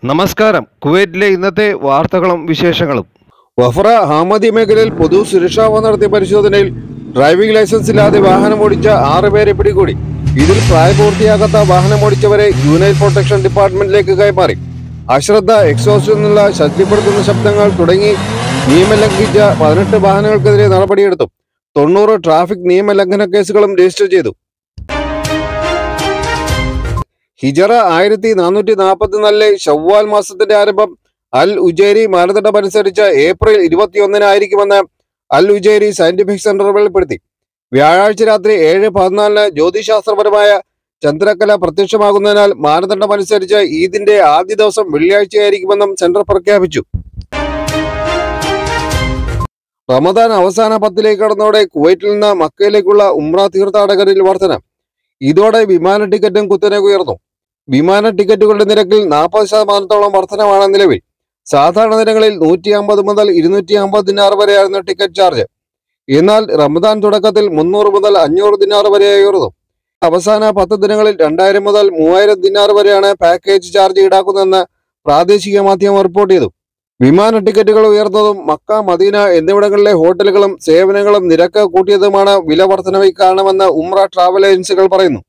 നമസ്കാരം കുവൈറ്റിലെ ഇന്നത്തെ വാർത്തകളും വിശേഷങ്ങളും വഫ്ര ഹാമദി മേഖലയിൽ പൊതു സുരക്ഷാ വകുപ്പ് നടത്തിയ പരിശോധനയിൽ ഡ്രൈവിംഗ് ലൈസൻസ് ഇല്ലാതെ വാഹനമോടിച്ച ആറ് പേരെ പിടികൂടി ഇതിൽ പ്രായപൂർത്തിയാകാത്ത വാഹനമോടിച്ചവരെ യൂനൈൽ പ്രൊട്ടക്ഷൻ ഡിപ്പാർട്ട്മെന്റിലേക്ക് കൈമാറി അശ്രദ്ധ എക്സോസ്റ്റ് നിന്നുള്ള ശക്തിപ്പെടുത്തുന്ന ശബ്ദങ്ങൾ തുടങ്ങി നിയമലംഘിച്ച പതിനെട്ട് വാഹനങ്ങൾക്കെതിരെ നടപടിയെടുത്തു തൊണ്ണൂറ് ട്രാഫിക് നിയമലംഘന കേസുകളും രജിസ്റ്റർ ചെയ്തു ഹിജറ ആയിരത്തി നാനൂറ്റി നാൽപ്പത്തിനാലിലെ ഷവ്വാൽ മാസത്തിന്റെ ആരംഭം അൽ ഉജേരി മാനദണ്ഡം അനുസരിച്ച് ഏപ്രിൽ ഇരുപത്തിയൊന്നിനായിരിക്കുമെന്ന് അൽ ഉജേരി സയന്റിഫിക് സെന്റർ വെളിപ്പെടുത്തി വ്യാഴാഴ്ച രാത്രി ഏഴ് പതിനാലിന് ജ്യോതിശാസ്ത്രപരമായ ചന്ദ്രക്കല പ്രത്യക്ഷമാകുന്നതിനാൽ മാനദണ്ഡം അനുസരിച്ച് ഈദിന്റെ ആദ്യ ദിവസം വെള്ളിയാഴ്ചയായിരിക്കുമെന്നും സെന്റർ പ്രഖ്യാപിച്ചു റമദാൻ അവസാന പത്തിലേക്ക് കടന്നതോടെ കുവൈറ്റിൽ നിന്ന് മക്കയിലേക്കുള്ള ഉംറ തീർത്ഥാടകരിൽ വർധന ഇതോടെ വിമാന ടിക്കറ്റും കുത്തനെ ഉയർന്നു വിമാന ടിക്കറ്റുകളുടെ നിരക്കിൽ നാൽപ്പത് ശതമാനത്തോളം വർധനമാണ് നിലവിൽ സാധാരണ ദിനങ്ങളിൽ നൂറ്റി അമ്പത് മുതൽ ഇരുന്നൂറ്റി അമ്പത് ദിനാർ വരെയായിരുന്നു ടിക്കറ്റ് ചാർജ് എന്നാൽ റമദാൻ തുടക്കത്തിൽ മുന്നൂറ് മുതൽ അഞ്ഞൂറ് ദിനാർ വരെ ഉയർന്നു അവസാന പത്ത് ദിനങ്ങളിൽ രണ്ടായിരം മുതൽ മൂവായിരം ദിനാർ വരെയാണ് പാക്കേജ് ചാർജ് ഈടാക്കുന്നതെന്ന് പ്രാദേശിക മാധ്യമം റിപ്പോർട്ട് ചെയ്തു വിമാന ടിക്കറ്റുകൾ ഉയർന്നതും മക്ക മദീന എന്നിവിടങ്ങളിലെ ഹോട്ടലുകളും സേവനങ്ങളും നിരക്ക് കൂട്ടിയതുമാണ് വില വർധനവയ്ക്ക് കാരണമെന്ന് ഉംറ ട്രാവൽ ഏജൻസികൾ പറയുന്നു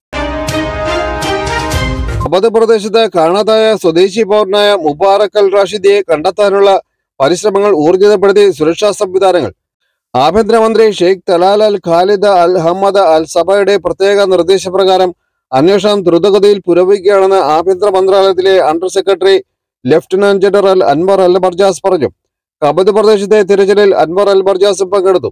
അബദ് പ്രദേശത്ത് കാണാതായ സ്വദേശി പൗരനായ മുബാറക് അൽ റാഷിദിയെ കണ്ടെത്താനുള്ള പരിശ്രമങ്ങൾ ഊർജിതപ്പെടുത്തി സുരക്ഷാ സംവിധാനങ്ങൾ ആഭ്യന്തരമന്ത്രി Sheikh Talal Al Khalid Al Hammad Al സബയുടെ പ്രത്യേക നിർദ്ദേശപ്രകാരം അന്വേഷണം ദ്രുതഗതിയിൽ പുരോഗമിക്കുകയാണെന്ന് ആഭ്യന്തര മന്ത്രാലയത്തിലെ under secretary lieutenant general Anwar Al Barjas പറഞ്ഞു കബദ് പ്രദേശത്തെ തിരച്ചിലിൽ അൻവർ അൽ ബർജാസും പങ്കെടുത്തു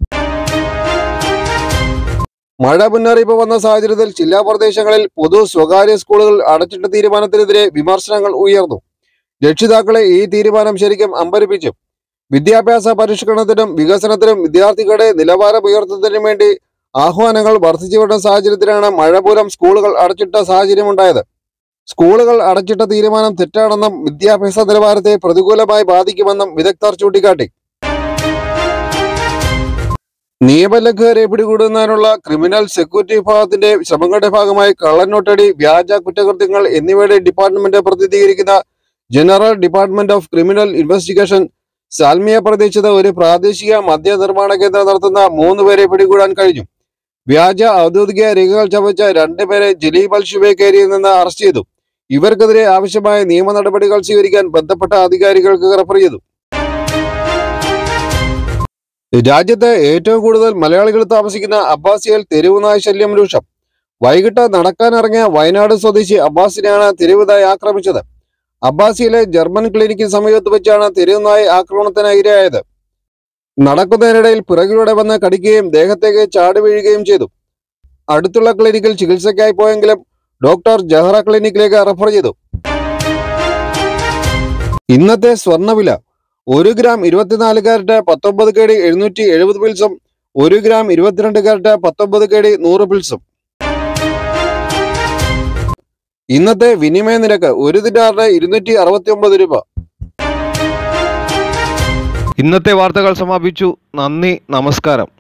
മഴ മുന്നറിയിപ്പ് വന്ന സാഹചര്യത്തിൽ ജില്ലാ പ്രദേശങ്ങളിൽ പൊതു സ്വകാര്യ സ്കൂളുകൾ അടച്ചിട്ട തീരുമാനത്തിനെതിരെ വിമർശനങ്ങൾ ഉയർന്നു രക്ഷിതാക്കളെ ഈ തീരുമാനം ശരിക്കും അമ്പരിപ്പിച്ചു വിദ്യാഭ്യാസ പരിഷ്കരണത്തിനും വികസനത്തിനും വിദ്യാർത്ഥികളുടെ നിലവാരം ഉയർത്തുന്നതിനും വേണ്ടി ആഹ്വാനങ്ങൾ വർദ്ധിച്ചു വരുന്ന സാഹചര്യത്തിലാണ് മഴ മൂലം സ്കൂളുകൾ അടച്ചിട്ട സാഹചര്യമുണ്ടായത് സ്കൂളുകൾ അടച്ചിട്ട തീരുമാനം തെറ്റാണെന്നും വിദ്യാഭ്യാസ നിലവാരത്തെ പ്രതികൂലമായി ബാധിക്കുമെന്നും വിദഗ്ധർ ചൂണ്ടിക്കാട്ടി നിയമലംഘകരെ പിടികൂടുന്നതിനുള്ള ക്രിമിനൽ സെക്യൂരിറ്റി വിഭാഗത്തിന്റെ ശ്രമങ്ങളുടെ ഭാഗമായി കള്ളനോട്ടടി വ്യാജ കുറ്റകൃത്യങ്ങൾ എന്നിവയുടെ ഡിപ്പാർട്ട്മെന്റ് പ്രതിനിധീകരിക്കുന്ന general department of criminal investigation Salmiya പ്രദേശത്ത് ഒരു പ്രാദേശിക മദ്യ നിർമ്മാണ കേന്ദ്രം നടത്തുന്ന മൂന്ന് പേരെ പിടികൂടാൻ കഴിഞ്ഞു വ്യാജ ഔദ്യോഗിക രേഖകൾ ചമച്ച രണ്ടുപേരെ ജലീബ് അൽ ഷുബേക്കേരിയിൽ നിന്ന് അറസ്റ്റ് ചെയ്തു ഇവർക്കെതിരെ ആവശ്യമായ നിയമ നടപടികൾ സ്വീകരിക്കാൻ ബന്ധപ്പെട്ട അധികാരികൾക്ക് റഫർ ചെയ്തു രാജ്യത്ത് ഏറ്റവും കൂടുതൽ മലയാളികൾ താമസിക്കുന്ന അബ്ബാസിയയിൽ തെരുവുനായ ശല്യം രൂക്ഷം വൈകിട്ട് നടക്കാനിറങ്ങിയ വയനാട് സ്വദേശി അബ്ബാസിനെയാണ് തെരുവുനായ ആക്രമിച്ചത് അബ്ബാസിയിലെ ജർമ്മൻ ക്ലിനിക്കിന് സമീപത്ത് വെച്ചാണ് തെരുവുനായ ആക്രമണത്തിന് ഇരയായത് നടക്കുന്നതിനിടയിൽ പിറകിലൂടെ വന്ന് കടിക്കുകയും ദേഹത്തേക്ക് ചാടി വീഴുകയും ചെയ്തു അടുത്തുള്ള ക്ലിനിക്കിൽ ചികിത്സയ്ക്കായി പോയെങ്കിലും ഡോക്ടർ ജഹറ ക്ലിനിക്കിലേക്ക് റഫർ ചെയ്തു ഇന്നത്തെ സ്വർണ്ണവില ഒരു ഗ്രാം ഇരുപത്തിനാല് കാരറ്റ് പത്തൊമ്പത് കേടി എഴുന്നൂറ്റി എഴുപത് പിൽസും ഒരു ഗ്രാം ഇരുപത്തിരണ്ട് കാരറ്റ് പത്തൊമ്പത് കേടി നൂറ് പിൽസും ഇന്നത്തെ വിനിമയ നിരക്ക് ഒരു ദിനാറിന് ഇരുന്നൂറ്റി അറുപത്തി ഒമ്പത് രൂപ ഇന്നത്തെ വാർത്തകൾ സമാപിച്ചു നന്ദി നമസ്കാരം